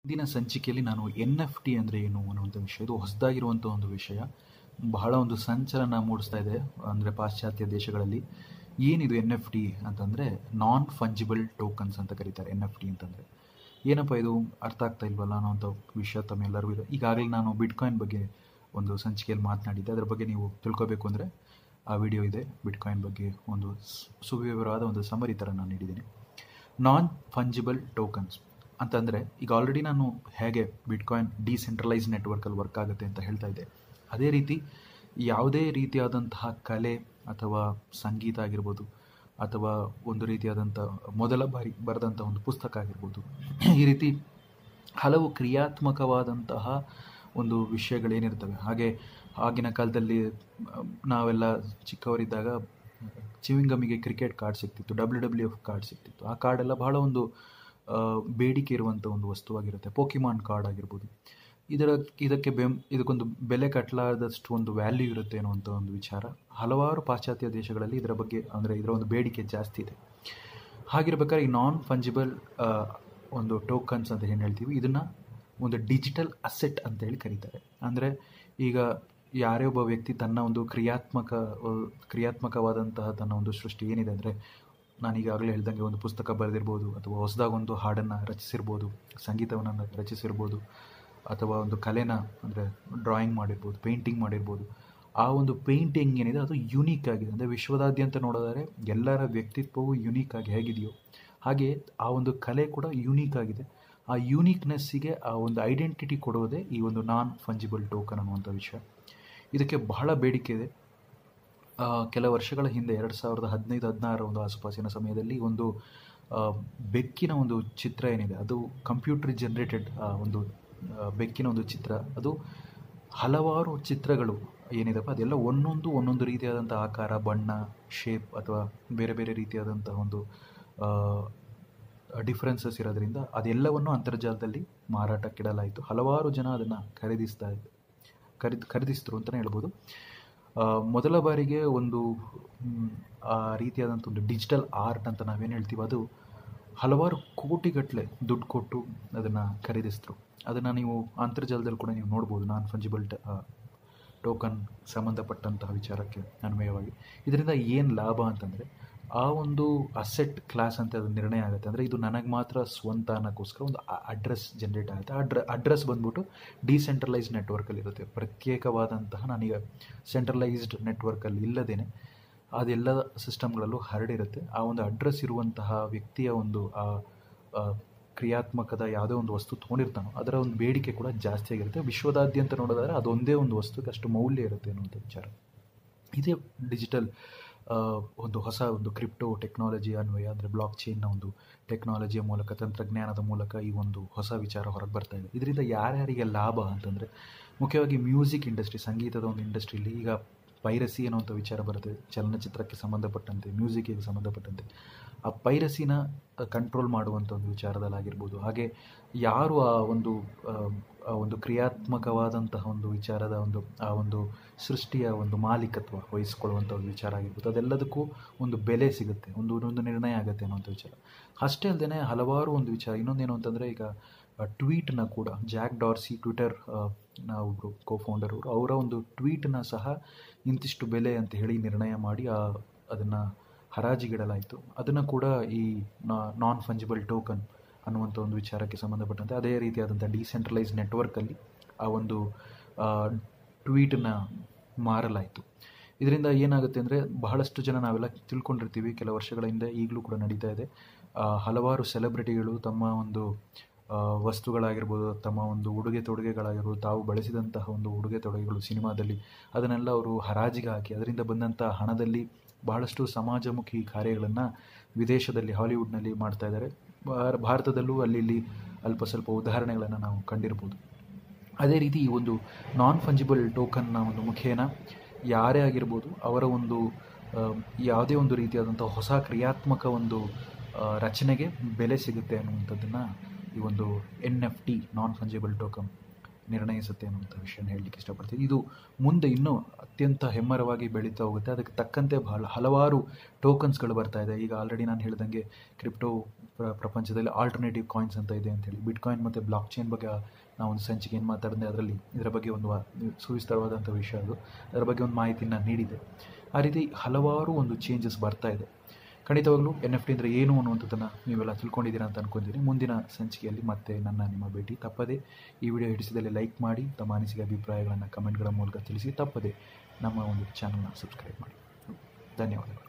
ಇಂದಿನ ಸಂಚಿಕೆಯಲ್ಲಿ ನಾನು ಎನ್ ಎಫ್ ಟಿ ಅಂದರೆ ಏನು ಅನ್ನುವಂಥ ವಿಷಯ ಇದು ಹೊಸದಾಗಿರುವಂಥ ಒಂದು ವಿಷಯ ಬಹಳ ಒಂದು ಸಂಚಲನ ಮೂಡಿಸ್ತಾ ಇದೆ ಅಂದರೆ ಪಾಶ್ಚಾತ್ಯ ದೇಶಗಳಲ್ಲಿ ಏನಿದು ಎನ್ ಎಫ್ ಟಿ ಅಂತಂದರೆ ನಾನ್ ಫಂಜಿಬಲ್ ಟೋಕನ್ಸ್ ಅಂತ ಕರೀತಾರೆ ಎನ್ ಎಫ್ ಟಿ ಅಂತಂದರೆ ಏನಪ್ಪ ಇದು ಅರ್ಥ ಆಗ್ತಾ ಇಲ್ವಲ್ಲ ಅನ್ನೋಂಥ ವಿಷಯ ತಮ್ಮೆಲ್ಲರಿಗೂ ಇದೆ ಈಗಾಗಲೇ ನಾನು ಬಿಟ್ಕಾಯಿನ್ ಬಗ್ಗೆ ಒಂದು ಸಂಚಿಕೆಯಲ್ಲಿ ಮಾತನಾಡಿದ್ದೆ ಅದರ ಬಗ್ಗೆ ನೀವು ತಿಳ್ಕೊಬೇಕು ಅಂದರೆ ಆ ವಿಡಿಯೋ ಇದೆ ಬಿಟ್ಕಾಯಿನ್ ಬಗ್ಗೆ ಒಂದು ಸ್- ಸುವಿವರವಾದ ಒಂದು ಸಮರಿ ಥರ ನಾನು ನೀಡಿದ್ದೀನಿ ನಾನ್ ಫಂಜಿಬಲ್ ಟೋಕನ್ಸ್ ಅಂತಂದರೆ ಈಗ ಆಲ್ರೆಡಿ ನಾನು ಹೇಗೆ ಬಿಟ್ಕಾಯಿನ್ ಡಿಸೆಂಟ್ರಲೈಸ್ ನೆಟ್ವರ್ಕಲ್ಲಿ ವರ್ಕ್ ಆಗುತ್ತೆ ಅಂತ ಹೇಳ್ತಾ ಇದ್ದೆ ಅದೇ ರೀತಿ ಯಾವುದೇ ರೀತಿಯಾದಂತಹ ಕಲೆ ಅಥವಾ ಸಂಗೀತ ಆಗಿರ್ಬೋದು ಅಥವಾ ಒಂದು ರೀತಿಯಾದಂಥ ಮೊದಲ ಬಾರಿ ಬರೆದಂಥ ಒಂದು ಪುಸ್ತಕ ಆಗಿರ್ಬೋದು ಈ ರೀತಿ ಹಲವು ಕ್ರಿಯಾತ್ಮಕವಾದಂತಹ ಒಂದು ವಿಷಯಗಳೇನಿರ್ತವೆ ಹಾಗೆ ಆಗಿನ ಕಾಲದಲ್ಲಿ ಆ, ನಾವೆಲ್ಲ ಚಿಕ್ಕವರಿದ್ದಾಗ ಚಿವಿಂಗಮಿಗೆ ಕ್ರಿಕೆಟ್ ಕಾರ್ಡ್ ಸಿಗ್ತಿತ್ತು ಡಬ್ಲ್ಯೂ ಡಬ್ಲ್ಯೂ ಎಫ್ ಕಾರ್ಡ್ ಸಿಗ್ತಿತ್ತು ಆ ಕಾರ್ಡೆಲ್ಲ ಬಹಳ ಒಂದು ಆ, ಬೇಡಿಕೆ ಇರುವಂಥ ಒಂದು ವಸ್ತುವಾಗಿರುತ್ತೆ ಪೋಕಿಮಾನ್ ಕಾರ್ಡ್ ಆಗಿರ್ಬೋದು ಇದರ ಇದಕ್ಕೆ ಬೆಂ ಇದಕ್ಕೊಂದು ಬೆಲೆ ಕಟ್ಟಲಾದಷ್ಟು ಒಂದು ವ್ಯಾಲ್ಯೂ ಇರುತ್ತೆ ಅನ್ನುವಂಥ ಒಂದು ವಿಚಾರ ಹಲವಾರು ಪಾಶ್ಚಾತ್ಯ ದೇಶಗಳಲ್ಲಿ ಇದರ ಬಗ್ಗೆ ಅಂದರೆ ಇದರ ಒಂದು ಬೇಡಿಕೆ ಜಾಸ್ತಿ ಇದೆ ಹಾಗಿರ್ಬೇಕಾದ್ರೆ ಈ ನಾನ್ ಫಂಜಿಬಲ್ ಒಂದು ಟೋಕನ್ಸ್ ಅಂತ ಏನು ಹೇಳ್ತೀವಿ ಇದನ್ನು ಒಂದು ಡಿಜಿಟಲ್ ಅಸೆಟ್ ಅಂತ ಹೇಳಿ ಕರೀತಾರೆ ಅಂದರೆ ಈಗ ಯಾರೇ ಒಬ್ಬ ವ್ಯಕ್ತಿ ತನ್ನ ಒಂದು ಕ್ರಿಯಾತ್ಮಕ ಆ, ಕ್ರಿಯಾತ್ಮಕವಾದಂತಹ ತನ್ನ ಒಂದು ಸೃಷ್ಟಿ ಏನಿದೆ ಅಂದರೆ ನಾನೀಗಾಗಲೇ ಹೇಳ್ದಂಗೆ ಒಂದು ಪುಸ್ತಕ ಬರೆದಿರ್ಬೋದು ಅಥವಾ ಹೊಸದಾಗಿ ಒಂದು ಹಾಡನ್ನು ರಚಿಸಿರ್ಬೋದು ಸಂಗೀತವನ್ನು ರಚಿಸಿರ್ಬೋದು ಅಥವಾ ಒಂದು ಕಲೆನ ಅಂದರೆ ಡ್ರಾಯಿಂಗ್ ಮಾಡಿರ್ಬೋದು ಪೇಂಟಿಂಗ್ ಮಾಡಿರ್ಬೋದು ಆ ಒಂದು ಪೇಂಟಿಂಗ್ ಏನಿದೆ ಅದು ಯುನೀಕ್ ಆಗಿದೆ ಅಂದರೆ ವಿಶ್ವದಾದ್ಯಂತ ನೋಡೋದಾದ್ರೆ ಎಲ್ಲರ ವ್ಯಕ್ತಿತ್ವವು ಯುನೀಕ್ ಆಗಿ ಹೇಗಿದೆಯೋ ಹಾಗೆ ಆ ಒಂದು ಕಲೆ ಕೂಡ ಯುನೀಕ್ ಆಗಿದೆ ಆ ಯೂನಿಕ್ನೆಸ್ಸಿಗೆ ಆ ಒಂದು ಐಡೆಂಟಿಟಿ ಕೊಡೋದೇ ಈ ಒಂದು ನಾನ್ ಫಂಜಿಬಲ್ ಟೋಕನ್ ಅನ್ನುವಂಥ ವಿಷಯ ಇದಕ್ಕೆ ಬಹಳ ಬೇಡಿಕೆ ಇದೆ ಆ, ಕೆಲ ವರ್ಷಗಳ ಹಿಂದೆ ಎರಡು ಸಾವಿರದ ಹದಿನೈದು ಹದಿನಾರರ ಒಂದು ಆಸುಪಾಸಿನ ಸಮಯದಲ್ಲಿ ಒಂದು ಆ, ಬೆಕ್ಕಿನ ಒಂದು ಚಿತ್ರ ಏನಿದೆ ಅದು ಕಂಪ್ಯೂಟರ್ ಜನರೇಟೆಡ್ ಒಂದು ಆ, ಬೆಕ್ಕಿನ ಒಂದು ಚಿತ್ರ ಅದು ಹಲವಾರು ಚಿತ್ರಗಳು ಏನಿದೆಪ್ಪ ಅದೆಲ್ಲ ಒಂದೊಂದು ಒಂದೊಂದು ರೀತಿಯಾದಂಥ ಆಕಾರ ಬಣ್ಣ ಶೇಪ್ ಅಥವಾ ಬೇರೆ ಬೇರೆ ರೀತಿಯಾದಂಥ ಒಂದು ಡಿಫ್ರೆನ್ಸಸ್ ಇರೋದ್ರಿಂದ ಅದೆಲ್ಲವನ್ನು ಅಂತರ್ಜಾಲದಲ್ಲಿ ಮಾರಾಟಕ್ಕಿಡಲಾಯಿತು ಹಲವಾರು ಜನ ಅದನ್ನು ಖರೀದಿಸ್ತಾ ಇದ್ದರು ಖರೀದ್ ಖರೀದಿಸಿದ್ರು ಅಂತಲೇ ಹೇಳ್ಬೋದು ಆ, ಮೊದಲ ಬಾರಿಗೆ ಒಂದು ಮ್, ಆ ರೀತಿಯಾದಂಥ ಒಂದು ಡಿಜಿಟಲ್ ಆರ್ಟ್ ಅಂತ ನಾವೇನು ಹೇಳ್ತೀವಿ ಅದು ಹಲವಾರು ಕೋಟಿಗಟ್ಟಲೆ ದುಡ್ಡು ಕೊಟ್ಟು ಅದನ್ನು ಖರೀದಿಸಿದ್ರು ಅದನ್ನು ನೀವು ಅಂತರ್ಜಾಲದಲ್ಲಿ ಕೂಡ ನೀವು ನೋಡ್ಬೋದು ನಾನ್ ಫಂಜಿಬಲ್ ಟೋಕನ್ ಸಂಬಂಧಪಟ್ಟಂತಹ ವಿಚಾರಕ್ಕೆ ಅನ್ವಯವಾಗಿ ಇದರಿಂದ ಏನು ಲಾಭ ಅಂತಂದರೆ ಆ ಒಂದು ಅಸೆಟ್ ಕ್ಲಾಸ್ ಅಂತ ಅದು ನಿರ್ಣಯ ಆಗುತ್ತೆ ಅಂದರೆ ಇದು ನನಗೆ ಮಾತ್ರ ಸ್ವಂತ ಅನ್ನೋಕ್ಕೋಸ್ಕರ ಒಂದು ಅಡ್ರೆಸ್ ಜನ್ರೇಟ್ ಆಗುತ್ತೆ ಅಡ್ರ ಅಡ್ರೆಸ್ ಬಂದ್ಬಿಟ್ಟು ಡಿಸೆಂಟ್ರಲೈಸ್ಡ್ ನೆಟ್ವರ್ಕಲ್ಲಿ ಇರುತ್ತೆ ಪ್ರತ್ಯೇಕವಾದಂತಹ ನಾನೀಗ ಸೆಂಟ್ರಲೈಸ್ಡ್ ನೆಟ್ವರ್ಕಲ್ಲಿ ಇಲ್ಲದೇನೆ ಅದೆಲ್ಲ ಸಿಸ್ಟಮ್ಗಳಲ್ಲೂ ಹರಡಿರುತ್ತೆ ಆ ಒಂದು ಅಡ್ರೆಸ್ ಇರುವಂತಹ ವ್ಯಕ್ತಿಯ ಒಂದು ಆ ಆ, ಕ್ರಿಯಾತ್ಮಕದ ಯಾವುದೋ ಒಂದು ವಸ್ತು ತೊಗೊಂಡಿರ್ತಾನೋ ಅದರ ಒಂದು ಬೇಡಿಕೆ ಕೂಡ ಜಾಸ್ತಿ ಆಗಿರುತ್ತೆ ವಿಶ್ವದಾದ್ಯಂತ ನೋಡೋದಾದ್ರೆ ಅದೊಂದೇ ಒಂದು ವಸ್ತುಗೆ ಅಷ್ಟು ಮೌಲ್ಯ ಇರುತ್ತೆ ಅನ್ನುವಂಥ ವಿಚಾರ ಇದೇ ಡಿಜಿಟಲ್ ಒಂದು ಹೊಸ ಒಂದು ಕ್ರಿಪ್ಟೋ ಟೆಕ್ನಾಲಜಿ ಅನ್ವಯ ಅಂದರೆ ಬ್ಲಾಕ್ ಚೈನ್ನ ಒಂದು ಟೆಕ್ನಾಲಜಿಯ ಮೂಲಕ ತಂತ್ರಜ್ಞಾನದ ಮೂಲಕ ಈ ಒಂದು ಹೊಸ ವಿಚಾರ ಹೊರಗೆ ಬರ್ತಾ ಇದೆ ಇದರಿಂದ ಯಾರ್ಯಾರಿಗೆ ಲಾಭ ಅಂತಂದರೆ ಮುಖ್ಯವಾಗಿ ಮ್ಯೂಸಿಕ್ ಇಂಡಸ್ಟ್ರಿ ಸಂಗೀತದ ಒಂದು ಇಂಡಸ್ಟ್ರಿಯಲ್ಲಿ ಈಗ ಪೈರಸಿ ಅನ್ನುವಂಥ ವಿಚಾರ ಬರುತ್ತೆ ಚಲನಚಿತ್ರಕ್ಕೆ ಸಂಬಂಧಪಟ್ಟಂತೆ ಮ್ಯೂಸಿಕ್ಕಿಗೆ ಸಂಬಂಧಪಟ್ಟಂತೆ ಆ ಪೈರಸಿನ ಕಂಟ್ರೋಲ್ ಮಾಡುವಂಥ ಒಂದು ವಿಚಾರದಲ್ಲಾಗಿರ್ಬೋದು ಹಾಗೆ ಯಾರು ಆ ಒಂದು ಆ, ಆ ಒಂದು ಕ್ರಿಯಾತ್ಮಕವಾದಂತಹ ಒಂದು ವಿಚಾರದ ಒಂದು ಆ ಒಂದು ಸೃಷ್ಟಿಯ ಒಂದು ಮಾಲೀಕತ್ವ ವಹಿಸ್ಕೊಳ್ಳುವಂಥ ಒಂದು ವಿಚಾರ ಆಗಿರ್ಬೋದು ಅದೆಲ್ಲದಕ್ಕೂ ಒಂದು ಬೆಲೆ ಸಿಗುತ್ತೆ ಒಂದು ಒಂದು ನಿರ್ಣಯ ಆಗುತ್ತೆ ಅನ್ನೋಂಥ ವಿಚಾರ ಅಷ್ಟೇ ಅಲ್ಲದೆ ಹಲವಾರು ಒಂದು ವಿಚಾರ ಇನ್ನೊಂದೇನು ಅಂತಂದರೆ ಈಗ ಟ್ವೀಟ್ನ ಕೂಡ ಜಾಕ್ ಡಾರ್ಸಿ ಟ್ವಿಟರ್ ನ ಒಬ್ಬರು ಕೋ ಫೌಂಡರ್ ಅವರು ಅವರ ಒಂದು ಟ್ವೀಟ್ನ ಸಹ ಇಂತಿಷ್ಟು ಬೆಲೆ ಅಂತ ಹೇಳಿ ನಿರ್ಣಯ ಮಾಡಿ ಆ ಅದನ್ನು ಹರಾಜಿಗಿಡಲಾಯಿತು ಅದನ್ನು ಕೂಡ ಈ ನಾನ್ ಫಂಜಿಬಲ್ ಟೋಕನ್ ಅನ್ನುವಂಥ ಒಂದು ವಿಚಾರಕ್ಕೆ ಸಂಬಂಧಪಟ್ಟಂತೆ ಅದೇ ರೀತಿಯಾದಂಥ ಡಿಸೆಂಟ್ರಲೈಸ್ ನೆಟ್ವರ್ಕಲ್ಲಿ ಆ ಒಂದು ಟ್ವೀಟನ್ನ ಮಾರಲಾಯಿತು ಇದರಿಂದ ಏನಾಗುತ್ತೆ ಅಂದರೆ ಬಹಳಷ್ಟು ಜನ ನಾವೆಲ್ಲ ತಿಳ್ಕೊಂಡಿರ್ತೀವಿ ಕೆಲ ವರ್ಷಗಳ ಹಿಂದೆ ಈಗಲೂ ಕೂಡ ನಡೀತಾ ಇದೆ ಆ, ಹಲವಾರು ಸೆಲೆಬ್ರಿಟಿಗಳು ತಮ್ಮ ಒಂದು ಆ, ವಸ್ತುಗಳಾಗಿರ್ಬೋದು ತಮ್ಮ ಒಂದು ಉಡುಗೆ ತೊಡುಗೆಗಳಾಗಿರ್ಬೋದು ತಾವು ಬಳಸಿದಂತಹ ಒಂದು ಉಡುಗೆ ತೊಡುಗೆಗಳು ಸಿನಿಮಾದಲ್ಲಿ ಅದನ್ನೆಲ್ಲ ಅವರು ಹರಾಜಿಗೆ ಹಾಕಿ ಅದರಿಂದ ಬಂದಂಥ ಹಣದಲ್ಲಿ ಬಹಳಷ್ಟು ಸಮಾಜಮುಖಿ ಕಾರ್ಯಗಳನ್ನು ವಿದೇಶದಲ್ಲಿ ಹಾಲಿವುಡ್ನಲ್ಲಿ ಮಾಡ್ತಾ ಇದ್ದಾರೆ ಭಾರ- ಭಾರತದಲ್ಲೂ ಅಲ್ಲಿ ಇಲ್ಲಿ ಅಲ್ಪ ಸ್ವಲ್ಪ ಉದಾಹರಣೆಗಳನ್ನು ನಾವು ಕಂಡಿರ್ಬೋದು ಅದೇ ರೀತಿ ಈ ಒಂದು ನಾನ್ ಫಂಜಿಬಲ್ ಟೋಕನ್ನ ಒಂದು ಮುಖೇನ ಯಾರೇ ಆಗಿರ್ಬೋದು ಅವರ ಒಂದು ಆ, ಯಾವುದೇ ಒಂದು ರೀತಿಯಾದಂಥ ಹೊಸ ಕ್ರಿಯಾತ್ಮಕ ಒಂದು ಆ, ರಚನೆಗೆ ಬೆಲೆ ಸಿಗುತ್ತೆ ಅನ್ನುವಂಥದ್ದನ್ನು ಈ ಒಂದು N F T non fungible token ನಿರ್ಣಯಿಸುತ್ತೆ ಅನ್ನುವಂಥ ವಿಷಯನ ಹೇಳಲಿಕ್ಕೆ ಇಷ್ಟಪಡ್ತೀನಿ ಇದು ಮುಂದೆ ಇನ್ನೂ ಅತ್ಯಂತ ಹೆಮ್ಮರವಾಗಿ ಬೆಳೀತಾ ಹೋಗುತ್ತೆ ಅದಕ್ಕೆ ತಕ್ಕಂತೆ ಬಹಳ ಹಲವಾರು ಟೋಕನ್ಸ್ಗಳು ಬರ್ತಾ ಇದೆ ಈಗ ಆಲ್ರೆಡಿ ನಾನು ಹೇಳ್ದಂಗೆ ಕ್ರಿಪ್ಟೋ ಪ್ರ- ಪ್ರಪಂಚದಲ್ಲಿ ಆಲ್ಟರ್ನೇಟಿವ್ ಕಾಯಿನ್ಸ್ ಅಂತ ಇದೆ ಅಂತೇಳಿ ಬಿಟ್ ಕಾಯಿನ್ ಮತ್ತು ಬ್ಲಾಕ್ ಚೈನ್ ಬಗ್ಗೆ ನಾವು ಒಂದು ಸಂಚಿಕೆ ಏನು ಮಾತಾಡಿದೆ ಅದರಲ್ಲಿ ಇದರ ಬಗ್ಗೆ ಒಂದು ವಾ- ಸುವಿಸ್ತರವಾದಂಥ ವಿಷಯ ಅದು ಅದರ ಬಗ್ಗೆ ಒಂದು ಮಾಹಿತಿನ ನೀಡಿದೆ ಆ ರೀತಿ ಹಲವಾರು ಒಂದು ಚೇಂಜಸ್ ಬರ್ತಾ ಇದೆ ಖಂಡಿತವಾಗ್ಲೂ ಎನ್ ಎಫ್ ಟಿ ಅಂದರೆ ಏನು ಅನ್ನುವಂಥದ್ದನ್ನು ನೀವೆಲ್ಲ ತಿಳ್ಕೊಂಡಿದ್ದೀರಾ ಅಂತ ಅನ್ಕೊಂತೀನಿ ಮುಂದಿನ ಸಂಚಿಕೆಯಲ್ಲಿ ಮತ್ತೆ ನನ್ನ ನಿಮ್ಮ ಭೇಟಿ ತಪ್ಪದೆ ಈ ವಿಡಿಯೋ ಹಿಡಿಸಿದಲ್ಲಿ ಲೈಕ್ ಮಾಡಿ ತಮ್ಮ ಅನಿಸಿಕೆ ಅಭಿಪ್ರಾಯಗಳನ್ನು ಕಮೆಂಟ್ಗಳ ಮೂಲಕ ತಿಳಿಸಿ ತಪ್ಪದೆ ನಮ್ಮ ಒಂದು ಚಾನಲ್ನ ಸಬ್ಸ್ಕ್ರೈಬ್ ಮಾಡಿ ಧನ್ಯವಾದಗಳು